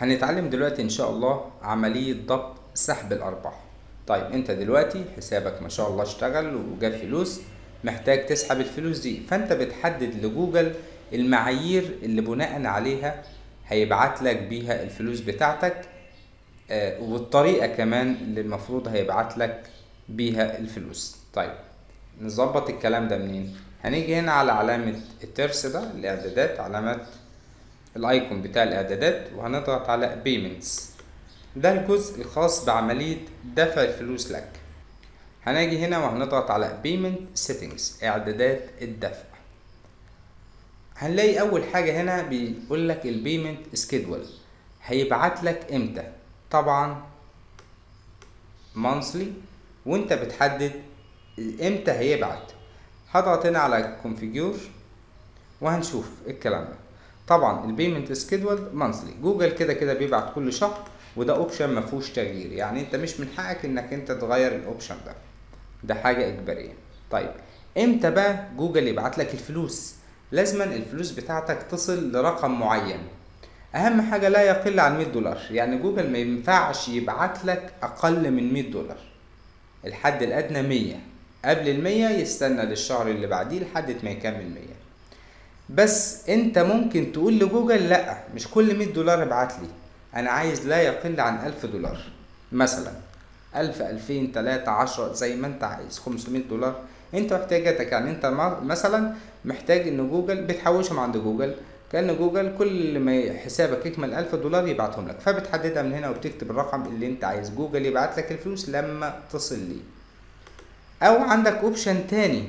هنتعلم دلوقتي ان شاء الله عملية ضبط سحب الارباح طيب انت دلوقتي حسابك ما شاء الله اشتغل وجاب فلوس محتاج تسحب الفلوس دي فانت بتحدد لجوجل المعايير اللي بناء عليها هيبعت لك بيها الفلوس بتاعتك آه، والطريقة كمان اللي المفروض هيبعت لك بيها الفلوس طيب نظبط الكلام ده منين هنيجي هنا على علامة الترس ده الاعدادات علامات الايكون بتاع الاعدادات وهنضغط على payments ده الجزء الخاص بعملية دفع الفلوس لك هنيجي هنا وهنضغط على payment settings اعدادات الدفع هنلاقي اول حاجة هنا بيقول لك البيمنت سكيدول هيبعت لك امتى طبعا monthly وانت بتحدد امتى هيبعت هضغط هنا على configure وهنشوف الكلام ده طبعا البيمنت سكيدول مانثلي جوجل كده كده بيبعت كل شهر وده اوبشن ما فيهوش تغيير يعني انت مش من حقك انك انت تغير الاوبشن ده ده حاجه اجباريه طيب امتى بقى جوجل يبعت لك الفلوس لازما الفلوس بتاعتك تصل لرقم معين اهم حاجه لا يقل عن 100 دولار يعني جوجل ما ينفعش يبعت لك اقل من 100 دولار الحد الادنى 100 قبل ال 100 يستنى للشهر اللي بعديه لحد ما يكمل 100 بس انت ممكن تقول لجوجل لا مش كل 100 دولار ابعت لي انا عايز لا يقل عن 1000 دولار مثلا 1000 2000 3 10 زي ما انت عايز 500 دولار انت واحتياجاتك يعني انت مثلا محتاج ان جوجل بتحوشهم عند جوجل كان جوجل كل ما حسابك يكمل 1000 دولار يبعتهم لك فبتحددها من هنا وبتكتب الرقم اللي انت عايز جوجل يبعت لك الفلوس لما تصل ليه او عندك اوبشن تاني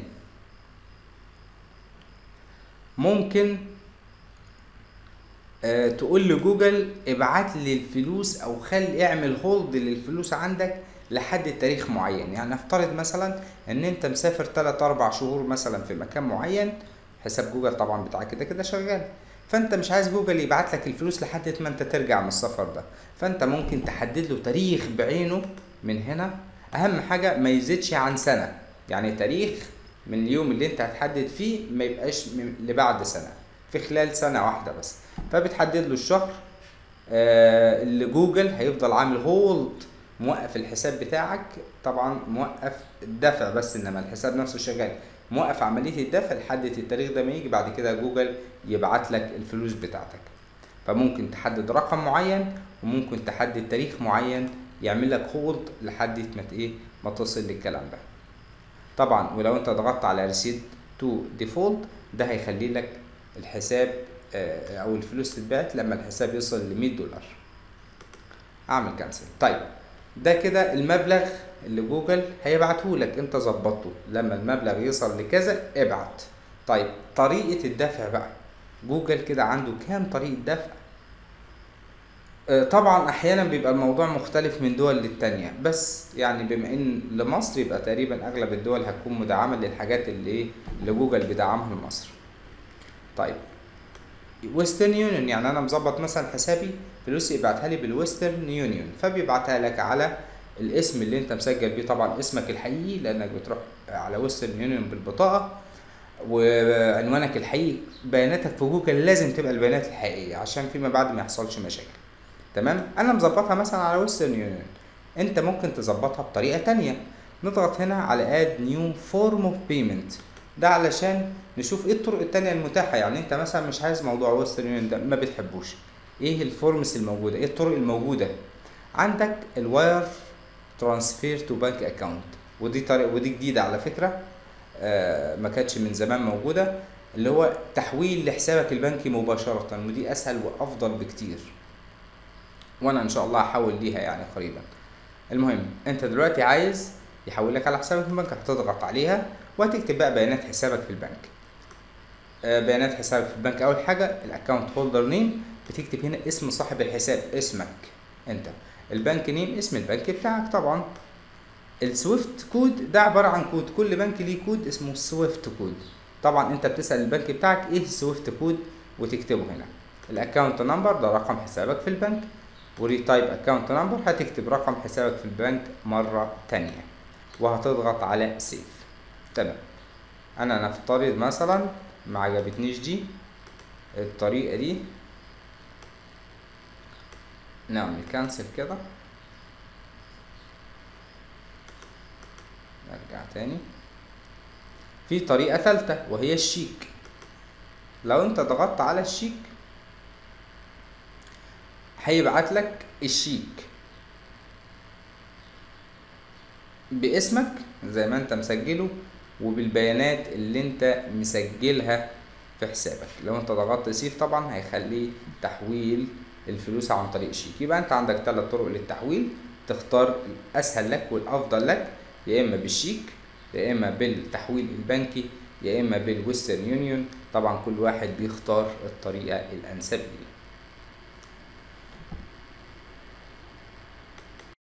ممكن آه تقول لجوجل ابعت لي الفلوس او خلي اعمل هولد للفلوس عندك لحد تاريخ معين يعني نفترض مثلا ان انت مسافر 3 4 شهور مثلا في مكان معين حساب جوجل طبعا بتاعك كده كده شغال فانت مش عايز جوجل يبعت لك الفلوس لحد ما انت ترجع من السفر ده فانت ممكن تحدد له تاريخ بعينه من هنا اهم حاجه ما يزيدش عن سنه يعني تاريخ من اليوم اللي انت هتحدد فيه ما يبقاش لبعد سنه في خلال سنه واحده بس فبتحدد له الشهر آه اللي جوجل هيفضل عامل هولد موقف الحساب بتاعك طبعا موقف الدفع بس انما الحساب نفسه شغال موقف عمليه الدفع لحد التاريخ ده ما يجي بعد كده جوجل يبعت لك الفلوس بتاعتك فممكن تحدد رقم معين وممكن تحدد تاريخ معين يعمل لك هولد لحد ما ايه ما تصل للكلام ده طبعا ولو انت ضغطت على ريسيت تو ديفولت ده هيخلي لك الحساب او الفلوس تتبعت لما الحساب يوصل ل 100 دولار اعمل كانسل طيب ده كده المبلغ اللي جوجل هيبعته لك انت ظبطته لما المبلغ يوصل لكذا ابعت طيب طريقة الدفع بقى جوجل كده عنده كام طريقة دفع طبعا احيانا بيبقى الموضوع مختلف من دول للتانية بس يعني بما ان لمصر يبقى تقريبا اغلب الدول هتكون مدعمة للحاجات اللي ايه اللي جوجل بيدعمها لمصر طيب ويسترن يونيون يعني انا مظبط مثلا حسابي فلوسي يبعتها لي بالويسترن يونيون فبيبعتها لك على الاسم اللي انت مسجل بيه طبعا اسمك الحقيقي لانك بتروح على ويسترن يونيون بالبطاقه وعنوانك الحقيقي بياناتك في جوجل لازم تبقى البيانات الحقيقيه عشان فيما بعد ما يحصلش مشاكل تمام انا مظبطها مثلا على ويسترن يونيون انت ممكن تظبطها بطريقه تانية نضغط هنا على اد نيو فورم اوف بيمنت ده علشان نشوف ايه الطرق التانية المتاحة يعني انت مثلا مش عايز موضوع ويسترن يونيون ده ما بتحبوش ايه الفورمس الموجودة ايه الطرق الموجودة عندك الواير ترانسفير تو بانك اكاونت ودي طريقة ودي جديدة على فكرة آه ما كانتش من زمان موجودة اللي هو تحويل لحسابك البنكي مباشرة ودي اسهل وافضل بكتير وانا ان شاء الله هحول ليها يعني قريبا المهم انت دلوقتي عايز يحولك على حسابك في البنك هتضغط عليها وهتكتب بقى بيانات حسابك في البنك آه بيانات حسابك في البنك اول حاجه الاكونت هولدر نيم بتكتب هنا اسم صاحب الحساب اسمك انت البنك نيم اسم البنك بتاعك طبعا السويفت كود ده عباره عن كود كل بنك ليه كود اسمه سويفت كود طبعا انت بتسال البنك بتاعك ايه السويفت كود وتكتبه هنا الاكونت نمبر ده رقم حسابك في البنك وريتايب اكونت نمبر هتكتب رقم حسابك في البنك مره تانية وهتضغط على سيف تمام انا نفترض مثلا ما عجبتنيش دي الطريقه دي نعمل كانسل كده نرجع تاني في طريقة تالتة وهي الشيك لو انت ضغطت على الشيك هيبعت لك الشيك باسمك زي ما انت مسجله وبالبيانات اللي انت مسجلها في حسابك لو انت ضغطت سيف طبعا هيخليه تحويل الفلوس عن طريق شيك يبقى انت عندك ثلاث طرق للتحويل تختار الاسهل لك والافضل لك يا اما بالشيك يا اما بالتحويل البنكي يا اما بالويسترن يونيون طبعا كل واحد بيختار الطريقه الانسب ليه